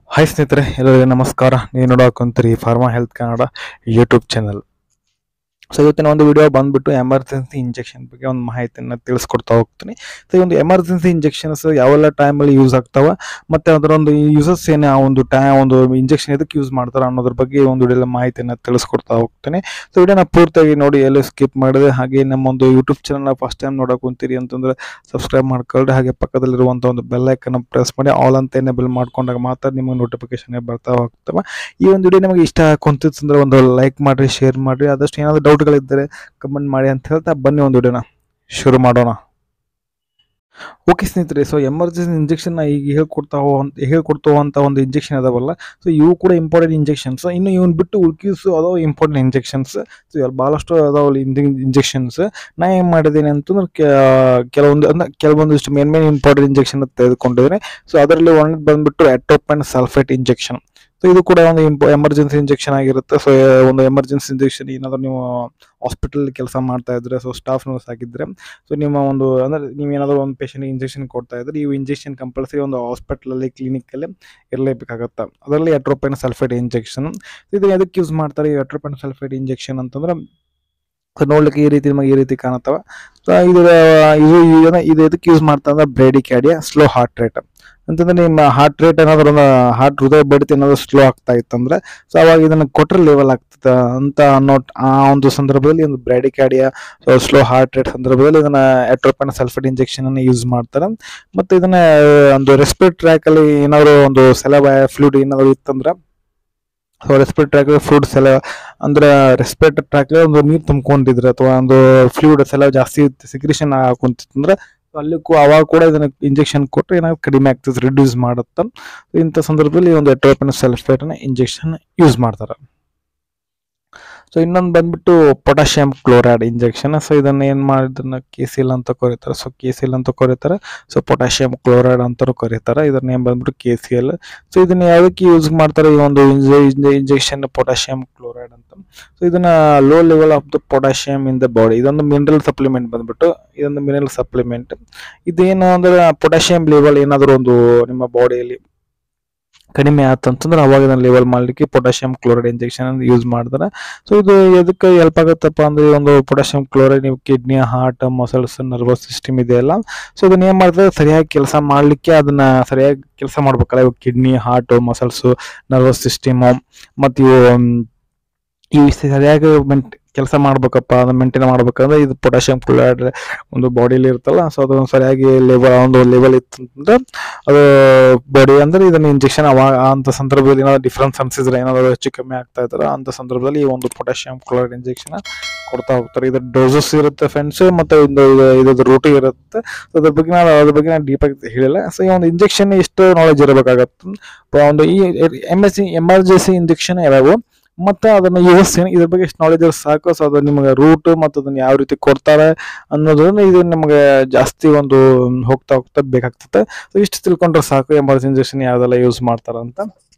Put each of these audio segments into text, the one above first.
hi ಸ್ನೇಹಿತರೆ ಎಲ್ಲರಿಗೂ ನಮಸ್ಕಾರ ನೀವು ನೋಡೋಕೊಂತೀರಿ pharma health Kannada YouTube channel so ಇವತ್ತಿನ ಒಂದು ವಿಡಿಯೋ ಬಂದ್ಬಿಟ್ಟು ಎಮರ್ಜೆನ್ಸಿ ಇಂಜೆಕ್ಷನ್ ಬಗ್ಗೆ ಒಂದು ಮಾಹಿತಿಯನ್ನು ತಿಳಿಸ್ಕೊಡ್ತಾ ಹೋಗ್ತೀನಿ ಸೊ ಈ ಒಂದು ಎಮರ್ಜೆನ್ಸಿ ಇಂಜೆಕ್ಷನ್ಸ್ ಯಾವೆಲ್ಲ ಟೈಮಲ್ಲಿ ಯೂಸ್ ಆಗ್ತಾವ ಮತ್ತೆ ಅದರ ಒಂದು ಯೂಸಸ್ ಏನು ಆ ಒಂದು ಟೈ ಒಂದು ಇಂಜೆಕ್ಷನ್ ಎದಕ್ಕೆ ಯೂಸ್ ಮಾಡ್ತಾರೆ ಅನ್ನೋದ್ರ ಬಗ್ಗೆ ಈ ಒಂದು ವಿಡಿಯೋ ಮಾಹಿತಿಯನ್ನು ತಿಳಿಸ್ಕೊಡ್ತಾ ಹೋಗ್ತೀನಿ ಸೊ ವಿಡಿಯೋನ ಪೂರ್ತಿಯಾಗಿ ನೋಡಿ ಎಲ್ಲೂ ಸ್ಕಿಪ್ ಮಾಡಿದೆ ಹಾಗೆ ನಮ್ಮ ಒಂದು ಯೂಟ್ಯೂಬ್ ಚಾನಲ್ನ ಫಸ್ಟ್ ಟೈಮ್ ನೋಡೋಕೆ ಕುಂತೀರಿ ಅಂತಂದ್ರೆ ಸಬ್ಸ್ಕ್ರೈಬ್ ಮಾಡ್ಕೊಳ್ರಿ ಹಾಗೆ ಪಕ್ಕದಲ್ಲಿರುವಂಥ ಒಂದು ಬೆಲ್ ಐಕನ್ ಪ್ರೆಸ್ ಮಾಡಿ ಆಲ್ ಅಂತ ಎನೇಬಲ್ ಮಾಡ್ಕೊಂಡಾಗ ಮಾತ್ರ ನಿಮಗೆ ನೋಟಿಫಿಕೇಶನ್ ಬರ್ತಾ ಹೋಗ್ತವೆ ಈ ಒಂದು ವಿಡಿಯೋ ನಿಮಗೆ ಇಷ್ಟ ಕುಂತಿತ್ತಂದ್ರೆ ಒಂದು ಲೈಕ್ ಮಾಡಿರಿ ಶೇರ್ ಮಾಡಿರಿ ಆದಷ್ಟು ಏನಾದರೂ ಡೌಟ್ಗಳಿದ್ದರೆ ಕಮೆಂಟ್ ಮಾಡಿ ಅಂತ ಹೇಳ್ತಾ ಬನ್ನಿ ಒಂದು ವಿಡಿಯೋನ ಶುರು ಮಾಡೋಣ ಓಕೆ ಸ್ನೇಹಿತರೆ ಸೊ ಎಮರ್ಜೆನ್ಸಿ ಇಂಜೆಕ್ಷನ್ ಈಗ ಹೇಳ್ಕೊಡ್ತಾ ಹೋಗಂತ ಹೇಳ್ಕೊಡ್ತಾ ಹೋಗುವಂಥ ಒಂದು ಇಂಜೆಕ್ಷನ್ ಅದಾವಲ್ಲ ಸೊ ಇವು ಕೂಡ ಇಂಪಾರ್ಟೆಂಟ್ ಇಂಜೆಕ್ಷನ್ಸ್ ಇನ್ನು ಇವನ್ ಬಿಟ್ಟು ಉಳ್ಕಿಸು ಅದಾವ ಇಂಪಾರ್ಟೆಂಟ್ ಇಂಜೆಕ್ಷನ್ಸ್ ಸೊ ಇಲ್ಲಿ ಭಾಳಷ್ಟು ಅದಾವಲ್ಲ ಇಂಜೆಕ್ಷನ್ಸ್ ನಾ ಏನು ಮಾಡಿದ್ದೀನಿ ಅಂತಂದ್ರೆ ಕೆ- ಕೆಲವೊಂದು ಅಂದ್ರೆ ಕೆಲವೊಂದಿಷ್ಟು ಮೇನ್ ಮೇನ್ ಇಂಪಾರ್ಟೆಂಟ್ ಇಂಜೆಕ್ಷನ್ ತೆಗೆದುಕೊಂಡಿದ್ದೀನಿ ಸೊ ಅದರಲ್ಲಿ ಒಂದು ಬಂದ್ಬಿಟ್ಟು ಅಟೋಪನ್ ಸಲ್ಫೇಟ್ ಇಂಜೆಕ್ಷನ್ ಸೊ ಇದು ಕೂಡ ಒಂದು ಎಮರ್ಜೆನ್ಸಿ ಇಂಜೆಕ್ಷನ್ ಆಗಿರುತ್ತೆ ಸೊ ಒಂದು ಎಮರ್ಜೆನ್ಸಿ ಇಂಜೆಕ್ಷನ್ ಏನಾದರೂ ನೀವು ಹಾಸ್ಪಿಟಲ್ ಕೆಲಸ ಮಾಡ್ತಾ ಇದ್ರೆ ಸೊ ಸ್ಟಾಫ್ ನರ್ಸ್ ಆಗಿದ್ರೆ ಸೊ ನಿಮ್ಮ ಒಂದು ಅಂದ್ರೆ ನೀವು ಏನಾದರೂ ಒಂದು ಪೇಷಂಟ್ ಇಂಜೆಕ್ಷನ್ ಕೊಡ್ತಾ ಇದ್ರೆ ಈ ಇಂಜೆಕ್ಷನ್ ಕಂಪಲ್ಸರಿ ಒಂದು ಹಾಸ್ಪಿಟಲಲ್ಲಿ ಕ್ಲಿನಿಕಲ್ಲಿ ಇರಲೇಬೇಕಾಗತ್ತೆ ಅದರಲ್ಲಿ ಅಟ್ರೋಪೆನ್ ಸಲ್ಫೇಟ್ ಇಂಜೆಕ್ಷನ್ ಇದು ಎದಕ್ಕೆ ಯೂಸ್ ಮಾಡ್ತಾರೆ ಈ ಅಟ್ರೋಪೆನ್ ಸಲ್ಫೇಟ್ ಇಂಜೆಕ್ಷನ್ ಅಂತಂದ್ರೆ ಸೊ ನೋಡ್ಲಿಕ್ಕೆ ಈ ರೀತಿ ನಿಮಗೆ ಈ ರೀತಿ ಕಾಣತ್ತವ ಸೊ ಇದು ಇದು ಇದನ್ನ- ಇದು ಎದಕ್ಕೆ ಯೂಸ್ ಮಾಡ್ತಾ ಅಂದ್ರೆ bradycardia slow heart rate ಅಂತಂದ್ರೆ ನಿಮ್ಮ ಹಾರ್ಟ್ ರೇಟ್ ಏನಾದ್ರು ಒಂದು ಹಾರ್ಟ್ ಹೃದಯ ಬಡಿತ ಏನಾದ್ರು ಸ್ಲೋ ಆಗ್ತಾ ಇತ್ತಂದ್ರೆ ಸೊ ಅವಾಗ ಇದನ್ನ ಕೊಟ್ರೆ ಲೆವೆಲ್ ಆಗ್ತದ ಅಂತ ಅನ್ನೋ ಆ ಒಂದು ಸಂದರ್ಭದಲ್ಲಿ ಒಂದು ಬ್ರೈಡಿಕ್ಯಾಡಿಯ ಸ್ಲೋ ಹಾರ್ಟ್ ರೇಟ್ ಸಂದರ್ಭದಲ್ಲಿ ಇದನ್ನ ಎಟ್ರೋಪನ್ ಸಲ್ಫೇಟ್ ಇಂಜೆಕ್ಷನ್ ಅನ್ನು ಯೂಸ್ ಮಾಡ್ತಾರೆ ಮತ್ತೆ ಇದನ್ನ ಒಂದು ರೆಸ್ಪಿರೇಟ್ ಟ್ರ್ಯಾಕ್ ಅಲ್ಲಿ ಏನಾದ್ರು ಒಂದು ಸೆಲಬ ಫ್ಲೂಡ್ ಏನಾದ್ರು ಇತ್ತಂದ್ರೆ ಸೊ ರೆಸ್ಪಿರೇಟ್ ಟ್ರ್ಯಾಕ್ ಫ್ಲೂಡ್ಸ್ ಎಲ್ಲ ಅಂದ್ರೆ ರೆಸ್ಪಿರೇಟರ್ ಟ್ರ್ಯಾಕ್ ಒಂದು ನೀರು ತುಂಬ್ಕೊಂಡಿದ್ರೆ ಅಥವಾ ಒಂದು ಫ್ಲೂಯಿಡ್ಸ್ ಎಲ್ಲ ಜಾಸ್ತಿ ಸಿಕ್ರೇಷನ್ ಕುಂತಿತ್ತಂದ್ರೆ so ಅಲ್ಲಿ ಕೂ- ಅವಾಗ ಕೂಡ ಇದನ್ನ ಇಂಜೆಕ್ಷನ್ ಕೊಟ್ಟರೆ ಏನಾದ್ರು ಕಡಿಮೆ ಆಗ್ತದೆ ರಿಡ್ಯೂಸ್ ಮಾಡುತ್ತೆ ಇಂಥ ಸಂದರ್ಭದಲ್ಲಿ ಒಂದು ಎಟ್ರೋಪನ್ ಸಲ್ಫೇಟ್ ಇಂಜೆಕ್ಷನ್ ಯೂಸ್ ಮಾಡ್ತಾರೆ ಸೊ ಇನ್ನೊಂದು ಬಂದ್ಬಿಟ್ಟು ಪೊಟ್ಯಾಷಿಯಂ ಕ್ಲೋರೈಡ್ ಇಂಜೆಕ್ಷನ್ ಸೊ ಇದನ್ನ ಏನ್ ಮಾಡಿದನ್ನ ಕೇಸಿಲ್ ಅಂತ ಕರೀತಾರೆ ಸೊ ಕೇಸಿಲ್ ಅಂತ ಕರೀತಾರೆ ಸೊ ಪೊಟ್ಯಾಷಿಯಂ ಕ್ಲೋರೈಡ್ ಅಂತಾನು ಕರೀತಾರೆ ಇದನ್ನ ಏನ್ ಬಂದ್ಬಿಟ್ಟು ಕೆ ಸಿ ಎಲ್ ಸೊ ಇದನ್ನ ಯಾವ್ದಕ್ಕೆ ಯೂಸ್ ಮಾಡ್ತಾರೆ ಈ ಒಂದು ಇಂಜೆಕ್ಷನ್ ಪೊಟ್ಯಾಷಿಯಂ ಕ್ಲೋರೈಡ್ ಅಂತ ಸೊ ಇದನ್ನ low level of the potassium in the body ಇದೊಂದು ಮಿನರಲ್ ಸಪ್ಲಿಮೆಂಟ್ ಬಂದ್ಬಿಟ್ಟು ಇದೊಂದು ಮಿನರಲ್ ಸಪ್ಲಿಮೆಂಟ್ ಇದೇನು ಅಂದ್ರೆ ಪೊಟ್ಯಾಷಿಯಂ ಲೆವೆಲ್ ಏನಾದರೂ ಒಂದು ನಿಮ್ಮ ಬಾಡಿಯಲ್ಲಿ ಕಡಿಮೆ ಆತಂತಂದ್ರೆ ಅವಾಗ ಇದನ್ನ ಲೆವೆಲ್ ಮಾಡ್ಲಿಕ್ಕೆ ಪೊಟ್ಯಾಷಿಯಂ ಕ್ಲೋರೈಡ್ ಇಂಜೆಕ್ಷನ್ ಯೂಸ್ ಮಾಡ್ತಾರೆ ಸೊ ಇದು ಎದಕ್ಕೆ ಹೆಲ್ಪ್ ಆಗುತ್ತಪ್ಪ ಅಂದ್ರೆ ಈ ಒಂದು ಪೊಟ್ಯಾಷಿಯಂ ಕ್ಲೋರೈಡ್ ನೀವು kidney heart muscles nervous system ಇದೆಯಲ್ಲ ಸೊ ಇದನ್ನ ಏನ್ ಮಾಡ್ತಾರೆ ಸರಿಯಾಗಿ ಕೆಲಸ ಮಾಡ್ಲಿಕ್ಕೆ ಅದನ್ನ ಸರಿಯಾಗಿ ಕೆಲಸ ಮಾಡ್ಬೇಕಲ್ಲ ಇವು kidney heart muscles nervous system ಮತ್ತು ಇವು ಮ್, ಇವು ಸರಿಯಾಗಿ ಮೆಂಟ್ ಕೆಲಸ ಮಾಡ್ಬೇಕಪ್ಪ ಅದನ್ನ ಮೇಂಟೈನ್ ಮಾಡ್ಬೇಕಂದ್ರೆ ಇದು ಪೊಟ್ಯಾಷಿಯಂ ಕ್ಲೋರೈಡ್ ಒಂದು ಬಾಡಿಲಿ ಇರುತ್ತಲ್ಲ ಸೊ ಅದು ಸರಿಯಾಗಿ ಲೆವೆಲ್ ಒಂದು ಲೆವೆಲ್ ಇತ್ತಂದ್ರೆ ಅದು ಬಾಡಿ ಅಂದ್ರೆ ಇದನ್ನ ಇಂಜೆಕ್ಷನ್ ಅವಾಗ ಅಂತ ಸಂದರ್ಭದಲ್ಲಿ ಏನಾದ್ರು ಡಿಫ್ರೆನ್ಸ್ ಅನ್ಸಿದ್ರೆ ಏನಾದ್ರು ಹೆಚ್ಚು ಕಮ್ಮಿ ಆಗ್ತಾ ಇದ್ದಾರೆ ಅಂತ ಸಂದರ್ಭದಲ್ಲಿ ಈ ಒಂದು ಪೊಟ್ಯಾಷಿಯಂ ಕ್ಲೋರೈಡ್ ಇಂಜೆಕ್ಷನ್ ಕೊಡ್ತಾ ಹೋಗ್ತಾರೆ ಇದ್ರ ಡೋಸಸ್ ಇರುತ್ತೆ ಫ್ರೆಂಡ್ಸ್ ಮತ್ತೆ ಇದು ಇದ್ರ ರೂಟಿ ಇರುತ್ತೆ So ಅದ್ರ ಬಗ್ಗೆ ನಾನು ಅದ್ರ ಬಗ್ಗೆ ನಾನು ಡೀಪ್ ಆಗಿ ಹೇಳಿಲ್ಲ ಸೊ ಈ ಒಂದು ಇಂಜೆಕ್ಷನ್ ಎಷ್ಟು ನಾಲೆಜ್ ಇರಬೇಕಾಗತ್ತೆ ಪ- ಒಂದು ಈ M S C emergency injection ಯಾವ್ಯಾವು ಮತ್ತೆ ಅದನ್ನ ಯೂಸ್ ಇದ್ರ ಬಗ್ಗೆ ಎಷ್ಟು ನಾಲೆಜ್ ಇರೋ ಸಾಕು ಸೊ ಅದು ನಿಮಗೆ ರೂಟ್ ಮತ್ತು ಅದನ್ನ ಯಾವ ರೀತಿ ಕೊಡ್ತಾರೆ ಅನ್ನೋದನ್ನ ಇದು ನಮಗೆ ಜಾಸ್ತಿ ಒಂದು ಹೋಗ್ತಾ ಹೋಗ್ತಾ ಬೇಕಾಗ್ತದೆ ಸೊ ಇಷ್ಟು ತಿಳ್ಕೊಂಡ್ರೆ ಸಾಕು ಎಮರ್ಜೆನ್ಸಿ ಇಂಜೆಕ್ಷನ್ ಯಾವ್ದೆಲ್ಲ ಯೂಸ್ ಮಾಡ್ತಾರಂತ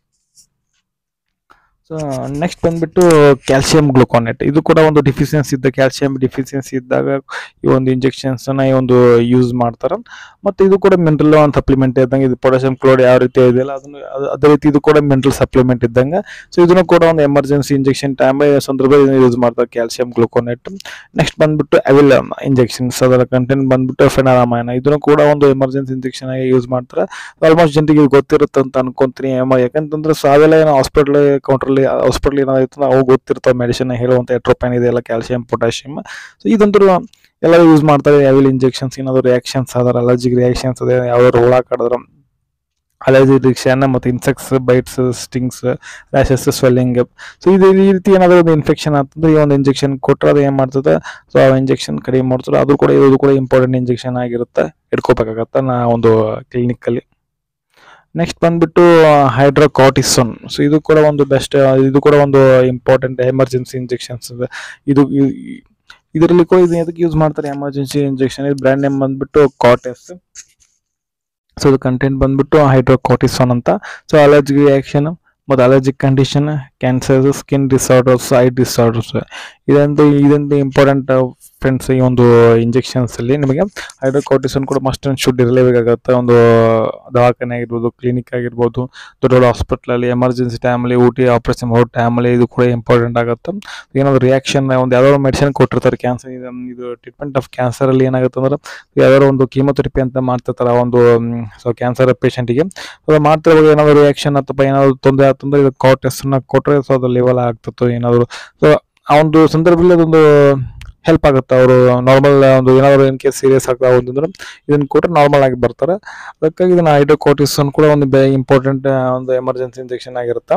ಸೊ ನೆಕ್ಸ್ಟ್ ಬಂದ್ಬಿಟ್ಟು ಕ್ಯಾಲ್ಸಿಯಂ ಗ್ಲುಕೋನೇಟ್ ಇದು ಕೂಡ ಒಂದು ಡಿಫಿಷಿಯನ್ಸಿ ಇದ್ದ ಕ್ಯಾಲ್ಸಿಯಂ ಡಿಫಿಷಿಯನ್ಸಿ ಇದ್ದಾಗ ಈ ಒಂದು ಇಂಜೆಕ್ಷನ್ಸ್ ನ ಈ ಒಂದು ಯೂಸ್ ಮಾಡ್ತಾರೆ ಮತ್ತೆ ಇದು ಕೂಡ ಮಿನರಲ್ ಒಂದು ಸಪ್ಲಿಮೆಂಟ್ ಇದ್ದಂಗೆ ಇದು ಪೊಟ್ಯಾಷಿಯಂ ಕ್ಲೋರೈಡ್ ಯಾವ ರೀತಿ ಇದೆಯಲ್ಲ ಅದನ್ನು ಅದು- ಅದೇ ರೀತಿ ಇದು ಕೂಡ ಮಿನರಲ್ ಸಪ್ಲಿಮೆಂಟ್ ಇದ್ದಂಗೆ ಸೊ ಇದನ್ನು ಕೂಡ ಒಂದು ಎಮರ್ಜೆನ್ಸಿ ಇಂಜೆಕ್ಷನ್ ಟೈಮ್ ಸಂದರ್ಭದಲ್ಲಿ ಯೂಸ್ ಮಾಡ್ತಾರೆ ಕ್ಯಾಲ್ಸಿಯಂ ಗ್ಲುಕೋನೇಟ್ ನೆಕ್ಸ್ಟ್ ಬಂದ್ಬಿಟ್ಟು ಅವಿಲ್ ಇಂಜೆಕ್ಷನ್ಸ್ ಅದರ ಕಂಟೆಂಟ್ ಬಂದ್ಬಿಟ್ಟು ಫೆನಾರಾಮಾಯನ ಇದನ್ನು ಕೂಡ ಒಂದು ಎಮರ್ಜೆನ್ಸಿ ಇಂಜೆಕ್ಷನ್ ಆಗಿ ಯೂಸ್ ಮಾಡ್ತಾರೆ ಆಲ್ಮೋಸ್ಟ್ ಜನರಿಗೆ ಇದು ಗೊತ್ತಿರುತ್ತೆ ಅಂತ ಅನ್ಕೊಂತೀನಿ ಎಮ- ಯಾಕಂತಂದ್ರೆ ಸೊ ಅವೆಲ್ಲ ಏನೋ ಹಾಸ್ಪಿಟಲ್ ಕೌಂಟ್ರಲ್ಲಿ ಹಾಸ್ಪಿಟಲ್ ಏನಾದ್ರು ಅವು ಗೊತ್ತಿರ್ತಾವೆ ಮೆಡಿಸಿನ್ ಹೇಳುವಂತ ಎಟ್ರೋಪೈನ್ ಇದೆಯಲ್ಲ ಕ್ಯಾಲ್ಸಿಯಂ ಪೊಟ್ಯಾಷಿಯಂ ಸೊ ಇದಂತೂ ಎಲ್ಲರೂ ಯೂಸ್ ಮಾಡ್ತಾರೆ ಯಾವೆಲ್ಲ ಇಂಜೆಕ್ಷನ್ಸ್ ಏನಾದ್ರು ರಿಯಾಕ್ಷನ್ಸ್ ಅದಾರ ಅಲರ್ಜಿಕ್ ರಿಯಾಕ್ಷನ್ಸ್ ಅದೇ ಯಾವ್ದಾದ್ರು ಹುಳ ಕಡಿದ್ರೆ ಅಲರ್ಜಿ ರಿಯಾಕ್ಷನ್ ಮತ್ತು insects bites stings rashes swelling so ಇದು ಈ ರೀತಿ ಏನಾದರೂ ಒಂದು ಇನ್ಫೆಕ್ಷನ್ ಆಗ್ತಂದ್ರೆ ಈ ಒಂದು ಇಂಜೆಕ್ಷನ್ ಕೊಟ್ಟರೆ ಅದು ಏನು ಮಾಡ್ತದೆ ಸೊ ಆ ಇಂಜೆಕ್ಷನ್ ಕಡಿಮೆ ಮಾಡ್ತಾರೆ ಅದು ಕೂಡ ಇದು ಕೂಡ ಇಂಪಾರ್ಟೆಂಟ್ ಇಂಜೆಕ್ಷನ್ ಆಗಿರುತ್ತೆ ಇಟ್ಕೋಬೇಕಾಗತ್ತೆ ನಾ ಒಂದು ಕ್ಲಿನಿಕಲ್ಲಿ ನೆಕ್ಸ್ಟ್ ಬಂದ್ಬಿಟ್ಟು ಹೈಡ್ರೋಕಾಟಿಸೋನ್ ಸೊ ಇದು ಕೂಡ ಒಂದು ಬೆಸ್ಟ್ ಇದು ಕೂಡ ಒಂದು ಇಂಪಾರ್ಟೆಂಟ್ ಎಮರ್ಜೆನ್ಸಿ ಇಂಜೆಕ್ಷನ್ಸ್ ಇದು ಇ- ಇ- ಇದರಲ್ಲಿ ಕೂಡ ಇದು ಎದಕ್ಕೆ ಯೂಸ್ ಮಾಡ್ತಾರೆ ಎಮರ್ಜೆನ್ಸಿ ಇಂಜೆಕ್ಷನ್ ಇದು ಬ್ರ್ಯಾಂಡ್ ನೇಮ್ ಬಂದ್ಬಿಟ್ಟು ಕಾಟೆಸ್ ಸೊ ಇದು ಕಂಟೆಂಟ್ ಬಂದ್ಬಿಟ್ಟು ಹೈಡ್ರೋಕಾಟಿಸೋನ್ ಅಂತ ಸೊ ಅಲರ್ಜಿ ರಿಯಾಕ್ಷನ್ ಮತ್ತು allergic condition cancer skin disorders eye disorders ಇದಂತೂ ಇದಂತೂ ಇಂಪಾರ್ಟೆಂಟ್ ಫ್ರೆಂಡ್ಸ್ ಈ ಒಂದು ಇಂಜೆಕ್ಷನ್ಸ್ ಅಲ್ಲಿ ನಿಮಗೆ ಹೈಡ್ರೋಕೋಟಿಸನ್ ಕೂಡ ಮಸ್ಟ್ ಅಂಡ್ ಶುಡ್ ಇರಲೇಬೇಕಾಗುತ್ತೆ ಒಂದು ದವಾಖಾನೆ ಆಗಿರ್ಬೋದು ಕ್ಲಿನಿಕ್ ಆಗಿರ್ಬೋದು ದೊಡ್ಡ ದೊಡ್ಡ ಹಾಸ್ಪಿಟ್ಲಲ್ಲಿ ಎಮರ್ಜೆನ್ಸಿ ಟೈಮಲ್ಲಿ ಊಟಿ ಆಪರೇಷನ್ ಮಾಡೋ ಟೈಮಲ್ಲಿ ಇದು ಕೂಡ ಇಂಪಾರ್ಟೆಂಟ್ ಆಗುತ್ತೆ ಏನಾದ್ರು ರಿಯಾಕ್ಷನ್ ಒಂದು ಯಾವ್ದಾದ್ರು ಮೆಡಿಸಿನ್ ಕೊಟ್ಟಿರ್ತಾರೆ ಕ್ಯಾನ್ಸರ್ ಇದು ಟ್ರೀಟ್ಮೆಂಟ್ ಆಫ್ ಕ್ಯಾನ್ಸರ್ ಅಲ್ಲಿ ಏನಾಗುತ್ತೆ ಅಂದ್ರೆ ಯಾವ್ದಾದ್ರು ಒಂದು ಕೀಮೋಥೆರಪಿ ಅಂತ ಮಾಡ್ತಿರ್ತಾರೆ ಆ ಒಂದು ಸೊ ಕ್ಯಾನ್ಸರ್ ಪೇಷಂಟಿಗೆ ಅದು ಮಾಡ್ತಿರುವಾಗ ಏನಾದ್ರು ರಿಯಾಕ್ಷನ್ ಅಥವಾ ಏನಾದ್ರು ತೊಂದರೆ ಆತಂದ್ರೆ ಇದು ಕಾಟ್ ಟೆಸ್ಟ್ನ ಕೊಟ್ಟರೆ ಸೊ ಅದು ಲೆವೆಲ್ ಆಗ್ತದೆ ಏನಾದ್ರು ಸೊ ಆ ಒಂದು ಸಂದರ್ಭದಲ್ಲಿ ಅದೊಂದು ಹೆಲ್ಪ್ ಆಗುತ್ತೆ ಅವರು ನಾರ್ಮಲ್ ಒಂದು ಏನಾದ್ರು ಇನ್ ಕೇಸ್ ಸೀರಿಯಸ್ ಆಗ್ತಾ ಅಂತಂದ್ರೆ ಇದನ್ನ ಕೊಟ್ಟರೆ ನಾರ್ಮಲ್ ಆಗಿ ಬರ್ತಾರೆ ಅದಕ್ಕಾಗಿ ಇದನ್ನ ಹೈಡ್ರೋಕೋಟಿಸನ್ ಕೂಡ ಒಂದು ಇಂಪಾರ್ಟೆಂಟ್ ಒಂದು ಎಮರ್ಜೆನ್ಸಿ ಇಂಜೆಕ್ಷನ್ ಆಗಿರುತ್ತೆ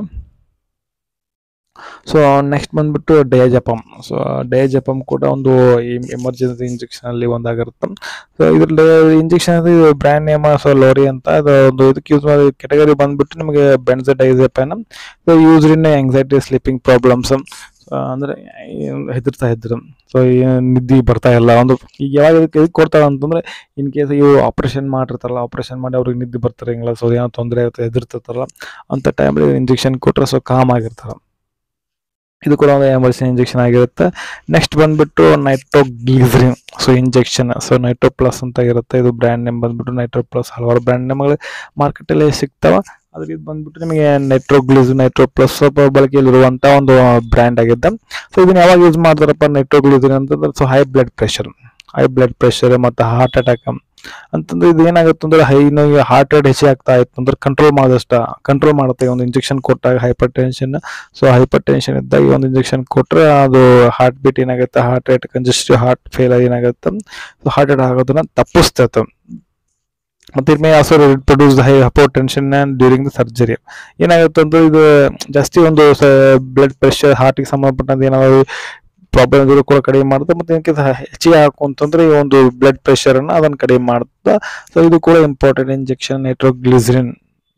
ಸೊ ನೆಕ್ಸ್ಟ್ ಬಂದ್ಬಿಟ್ಟು ಡಯಾಜಪಮ್ ಸೊ ಡಯಾಜಪಮ್ ಕೂಡ ಒಂದು ಎಮರ್ಜೆನ್ಸಿ ಇಂಜೆಕ್ಷನ್ ಅಲ್ಲಿ ಒಂದಾಗಿರುತ್ತೆ ಸೊ ಇದ್ರಲ್ಲಿ ಇಂಜೆಕ್ಷನ್ ಇದು ಬ್ರ್ಯಾಂಡ್ ನೇಮ್ ಸೊ ಲೋರಿ ಅಂತ ಅದು ಒಂದು ಇದಕ್ಕೆ ಯೂಸ್ ಮಾಡಿ ಕೆಟಗರಿ ಬಂದ್ಬಿಟ್ಟು ನಿಮಗೆ benzodiazepine use in anxiety sleeping problems ಅಂದ್ರೆ ಹೆದರ್ತಾ ಇದ್ರು ಸೊ ನಿದ್ದೆ ಬರ್ತಾ ಇಲ್ಲ ಒಂದು ಈಗ ಯಾವಾಗ ಇದಕ್ಕೆ ಇದಕ್ಕೆ ಕೊಡ್ತಾರೆ ಅಂತಂದ್ರೆ ಇನ್ ಕೇಸ್ ಇವು ಆಪರೇಷನ್ ಮಾಡಿರ್ತಾರಲ್ಲ ಆಪರೇಷನ್ ಮಾಡಿ ಅವ್ರಿಗೆ ನಿದ್ದೆ ಬರ್ತಾರೆ ಹಿಂಗಲ್ಲ ಸೊ ಏನೋ ತೊಂದರೆ ಆಗುತ್ತೆ ಹೆದರ್ತಿರ್ತಾರಲ್ಲ ಅಂತ ಟೈಮಲ್ಲಿ ಇಂಜೆಕ್ಷನ್ ಕೊಟ್ಟರೆ ಸೊ ಕಾಮ್ ಆಗಿರ್ತಾರೆ ಇದು ಕೂಡ ಒಂದು ಎಮರ್ಜೆನ್ಸಿ ಇಂಜೆಕ್ಷನ್ ಆಗಿರುತ್ತೆ ನೆಕ್ಸ್ಟ್ ಬಂದ್ಬಿಟ್ಟು nitroglycerin so injection so nitro plus ಅಂತ ಇರುತ್ತೆ ಇದು ಬ್ರ್ಯಾಂಡ್ ನೇಮ್ ಬಂದ್ಬಿಟ್ಟು ನೈಟ್ರೋ ಪ್ಲಸ್ ಹಲವಾರು ಬ್ರ್ಯಾಂಡ್ ನೇಮ್ಗಳು ಮಾರ್ಕೆಟಲ್ಲಿ ಸಿಗ್ತಾವ ಅದ್ರ ಇದು ಬಂದ್ಬಿಟ್ಟು ನಿಮಗೆ ನೈಟ್ರೋಗ್ಲಿಸ್ ನೈಟ್ರೋ ಪ್ಲಸ್ ಸ್ವಲ್ಪ ಬಳಕೆಯಲ್ಲಿರುವಂಥ ಒಂದು ಬ್ರ್ಯಾಂಡ್ ಆಗಿದ್ದ ಸೊ ಇದನ್ನ ಯಾವಾಗ ಯೂಸ್ ಮಾಡ್ತಾರಪ್ಪ ನೈಟ್ರೋಗ್ಲಿಸರಿನ್ ಅಂತಂದ್ರೆ so high blood pressure high blood pressure ಮತ್ತು ಹಾರ್ಟ್ ಅಟ್ಯಾಕ್ ಅಂತಂದ್ರೆ ಇದು ಏನಾಗುತ್ತೆ ಅಂದ್ರೆ ಹೈ ನೋವು ಹಾರ್ಟ್ ರೇಟ್ ಹೆಚ್ಚಿಗೆ ಆಗ್ತಾ ಇತ್ತು ಅಂದ್ರೆ ಕಂಟ್ರೋಲ್ ಮಾಡಿದಷ್ಟ ಕಂಟ್ರೋಲ್ ಮಾಡುತ್ತೆ ಒಂದು ಇಂಜೆಕ್ಷನ್ ಕೊಟ್ಟಾಗ hypertension so hypertension ಇದ್ದಾಗ ಈ ಒಂದು ಇಂಜೆಕ್ಷನ್ ಕೊಟ್ಟರೆ ಅದು ಹಾರ್ಟ್ ಬೀಟ್ ಏನಾಗುತ್ತೆ heart rate congestive heart fail ಏನಾಗುತ್ತೆ ಸೊ ಹಾರ್ಟ್ ಅಟ್ಯಾಕ್ ಆಗೋದನ್ನ ತಪ್ಪಿಸ್ತೈತೆ ಮತ್ತೆ it may also produce high hypertension during the surgery ಏನಾಗುತ್ತೆ ಅಂದ್ರೆ ಇದು ಜಾಸ್ತಿ ಒಂದು ಬ್ಲಡ್ ಪ್ರೆಷರ್ ಹಾರ್ಟಿಗೆ ಸಂಬಂಧಪಟ್ಟಂತ ಏನಾದ್ರು ಪ್ರಾಬ್ಲಮ್ ಇದ್ರು ಕೂಡ ಕಡಿಮೆ ಮಾಡುತ್ತೆ ಮತ್ತೆ ಏನಕ್ಕೆ ಹೆಚ್ಚಿಗೆ ಹಾಕುಂತಂದ್ರೆ ಈ ಒಂದು ಬ್ಲಡ್ ಪ್ರೆಷರ್ ಅನ್ನ ಅದನ್ನ ಕಡಿಮೆ ಮಾಡುತ್ತೆ ಸೊ ಇದು ಕೂಡ ಇಂಪಾರ್ಟೆಂಟ್ ಇಂಜೆಕ್ಷನ್ ನೈಟ್ರೋಗ್ಲಿಸರಿನ್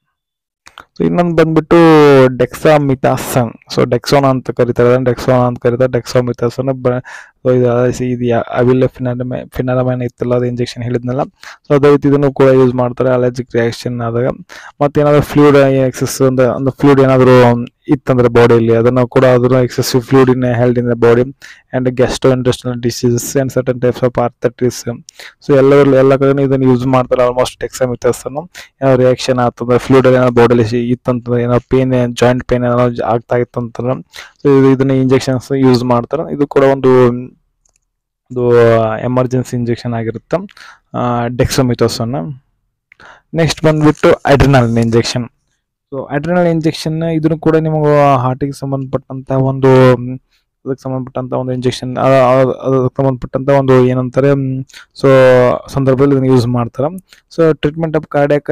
ಸೊ ಇನ್ನೊಂದು ಬಂದ್ಬಿಟ್ಟು ಡೆಕ್ಸಾಮಿಥಾಸನ್ ಸೊ ಡೆಕ್ಸೋನ ಅಂತ ಕರೀತಾರೆ ಅದನ್ನ ಡೆಕ್ಸೋನ ಅಂತ ಕರೀತಾರೆ ಡೆಕ್ಸೋಮಿಥಾಸನ್ ಸೊ ಇದು ಅದೇ ಇದು ಅವಿಲ್ಲ ಫಿನಾಲಮೆ ಫಿನಾಲಮೈನ್ ಇತ್ತಲ್ಲ ಅದು ಇಂಜೆಕ್ಷನ್ ಹೇಳಿದ್ನಲ್ಲ ಸೊ ಅದೇ ರೀತಿ ಇದನ್ನು ಕೂಡ ಯೂಸ್ ಮಾಡ್ತಾರೆ ಅಲರ್ಜಿಕ್ ರಿಯಾಕ್ಷನ್ ಆದಾಗ ಮತ್ತೆ ಏನಾದ್ರು ಫ್ಲೂಡ್ ಎಕ್ಸಸ್ ಒಂದು ಒಂದು ಫ್ಲೂಡ್ ಏನಾದ್ರು ಇತ್ತಂದ್ರೆ ಬಾಡಿಯಲ್ಲಿ ಅದನ್ನು ಕೂಡ ಅದನ್ನು excessive fluid in held in the body and gastro intestinal diseases and certain types of arthritis so ಎಲ್ಲರಲ್ಲಿ ಎಲ್ಲ ಕಡೆ ಇದನ್ನು ಯೂಸ್ ಮಾಡ್ತಾರೆ ಆಲ್ಮೋಸ್ಟ್ ಡೆಕ್ಸಾಮಿಥಸ್ ಅನ್ನು ಏನೋ ರಿಯಾಕ್ಷನ್ ಆಗ್ತದೆ ಫ್ಲೂಡ್ ಏನೋ ಬಾಡಿಲಿ ಇತ್ತಂತಂದ್ರೆ ಏನೋ ಪೇನ್ ಜಾಯಿಂಟ್ ಪೇನ್ ಏನೋ ಆಗ್ತಾ ಇತ್ತಂತಂದ್ರೆ ಸೊ ಇದು ಇದನ್ನ ಇಂಜೆಕ್ಷನ್ಸ್ ಯೂಸ್ ಮಾಡ್ತಾರೆ ಇದು ಕೂಡ ಒಂದು ಒಂದು ಎಮರ್ಜೆನ್ಸಿ ಇಂಜೆಕ್ಷನ್ ಆಗಿರುತ್ತೆ ಡೆಕ್ಸೋಮಿಥೋಸನ್ನ ನೆಕ್ಸ್ಟ್ ಬಂದ್ಬಿಟ್ಟು adrenaline injection so adrenaline injection ಇದನ್ನು ಕೂಡ ನಿಮಗೆ ಹಾರ್ಟಿಗೆ ಸಂಬಂಧಪಟ್ಟಂತ ಒಂದು ಮ್, ಅದಕ್ಕೆ ಸಂಬಂಧಪಟ್ಟಂತ ಒಂದು ಇಂಜೆಕ್ಷನ್ ಅದಕ್ಕೆ ಸಂಬಂಧಪಟ್ಟಂತ ಒಂದು ಏನಂತಾರೆ ಸೊ ಸಂದರ್ಭದಲ್ಲಿ ಇದನ್ನು ಯೂಸ್ ಮಾಡ್ತಾರೆ so treatment of cardiac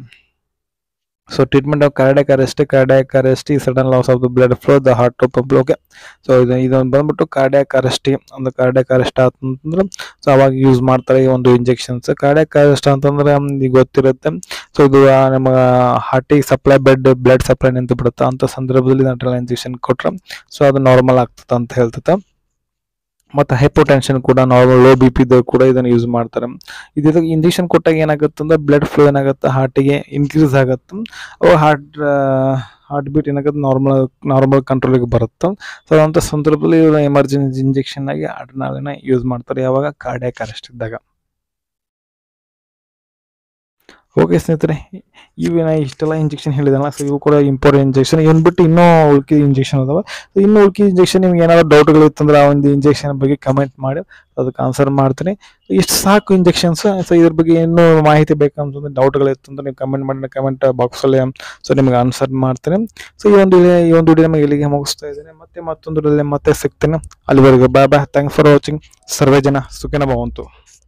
so treatment of cardiac arrest cardiac arrest ಈ sudden loss of the blood flow the heart to pump okay so ಇದು ಇದೊಂದು ಬಂದ್ಬಿಟ್ಟು ಕಾರ್ಡಿಯಾಕ್ ಅರೆಸ್ಟ್ ಒಂದು ಕಾರ್ಡಿಯಾಕ್ ಅರೆಸ್ಟ್ ಆತಂತಂದ್ರೆ ಸೊ ಅವಾಗ ಯೂಸ್ ಮಾಡ್ತಾರೆ ಈ ಒಂದು ಇಂಜೆಕ್ಷನ್ಸ್ ಕಾರ್ಡಿಯಾಕ್ ಅರೆಸ್ಟ್ ಅಂತಂದ್ರೆ ಈಗ ಗೊತ್ತಿರುತ್ತೆ ಸೊ ಇದು ಆ ನಮ್ಮ ಹಾರ್ಟಿಗೆ ಸಪ್ಲೈ ಬ್ಲಡ್ ಬ್ಲಡ್ ಸಪ್ಲೈ ನಿಂತು ಬಿಡುತ್ತೆ ಅಂತ ಸಂದರ್ಭದಲ್ಲಿ ನಟ್ರಲ್ ಇಂಜೆಕ್ಷನ್ ಕೊಟ್ರೆ ಸೊ ಅದು ನಾರ್ಮಲ್ ಆಗ್ತದೆ ಅಂತ ಹೇಳ್ತದೆ ಮತ್ತು ಹೈಪೋಟೆನ್ಷನ್ ಕೂಡ ನಾರ್ಮಲ್ ಲೋ ಬಿ ಪಿ ಕೂಡ ಇದನ್ನು ಯೂಸ್ ಮಾಡ್ತಾರೆ ಇದು ಇಂಜೆಕ್ಷನ್ ಕೊಟ್ಟಾಗ ಏನಾಗುತ್ತೆ ಅಂದ್ರೆ ಬ್ಲಡ್ ಫ್ಲೋ ಏನಾಗುತ್ತೆ ಹಾರ್ಟಿಗೆ ಇನ್ಕ್ರೀಸ್ ಆಗುತ್ತೆ ಅವು ಹಾರ್ಟ್ ಹಾರ್ಟ್ ಬೀಟ್ ಏನಾಗುತ್ತೆ ನಾರ್ಮಲ್ ನಾರ್ಮಲ್ ಕಂಟ್ರೋಲಿಗೆ ಬರುತ್ತೆ ಸೊ ಅಂಥ ಸಂದರ್ಭದಲ್ಲಿ ಇವರು ಎಮರ್ಜೆನ್ಸಿ ಇಂಜೆಕ್ಷನ್ ಆಗಿ ಅಡ್ರಿನಾಲಿನ ಯೂಸ್ ಮಾಡ್ತಾರೆ ಯಾವಾಗ ಕಾರ್ಡಿಯಾಕ್ ಅರೆಸ್ಟ್ ಇದ್ದಾಗ ಓಕೆ ಸ್ನೇಹಿತರೆ ಇವೇನ ಇಷ್ಟೆಲ್ಲ ಇಂಜೆಕ್ಷನ್ ಹೇಳಿದಲ್ಲ ಸೊ ಇವು ಕೂಡ ಇಂಪಾರ್ಟೆಂಟ್ ಇಂಜೆಕ್ಷನ್ ಇವನ್ ಬಿಟ್ಟು ಇನ್ನೂ ಉಳ್ಕಿದ ಇಂಜೆಕ್ಷನ್ ಅದಾವ ಸೊ ಇನ್ನು ಉಳ್ಕಿದ ಇಂಜೆಕ್ಷನ್ ನಿಮ್ಗೆ ಏನಾದ್ರು ಡೌಟ್ಗಳು ಇತ್ತಂದ್ರೆ ಆ ಒಂದು ಇಂಜೆಕ್ಷನ್ ಬಗ್ಗೆ ಕಮೆಂಟ್ ಮಾಡಿ ಅದಕ್ಕೆ ಆನ್ಸರ್ ಮಾಡ್ತೀನಿ ಇಷ್ಟು ಸಾಕು ಇಂಜೆಕ್ಷನ್ಸ್ ಸೊ ಇದ್ರ ಬಗ್ಗೆ ಇನ್ನೂ ಮಾಹಿತಿ ಬೇಕಂತಂದ್ರೆ ಡೌಟ್ಗಳು ಇತ್ತಂದ್ರೆ ನೀವು ಕಮೆಂಟ್ ಮಾಡಿ ಕಮೆಂಟ್ ಬಾಕ್ಸಲ್ಲಿ ಸೊ ನಿಮ್ಗೆ ಆನ್ಸರ್ ಮಾಡ್ತೀನಿ ಸೊ ಈ ಒಂದು ಈ ಒಂದು ವಿಡಿಯೋ ನಿಮಗೆ ಇಲ್ಲಿಗೆ ಮುಗಿಸ್ತಾ ಇದ್ದೀನಿ ಮತ್ತೆ ಮತ್ತೊಂದು video ದಲ್ಲಿ ಮತ್ತೆ ಸಿಗ್ತೀನಿ ಅಲ್ಲಿವರೆಗೂ bye bye thanks for watching ಸರ್ವೇ ಜನ ಸುಖಿನ ಭವಂತು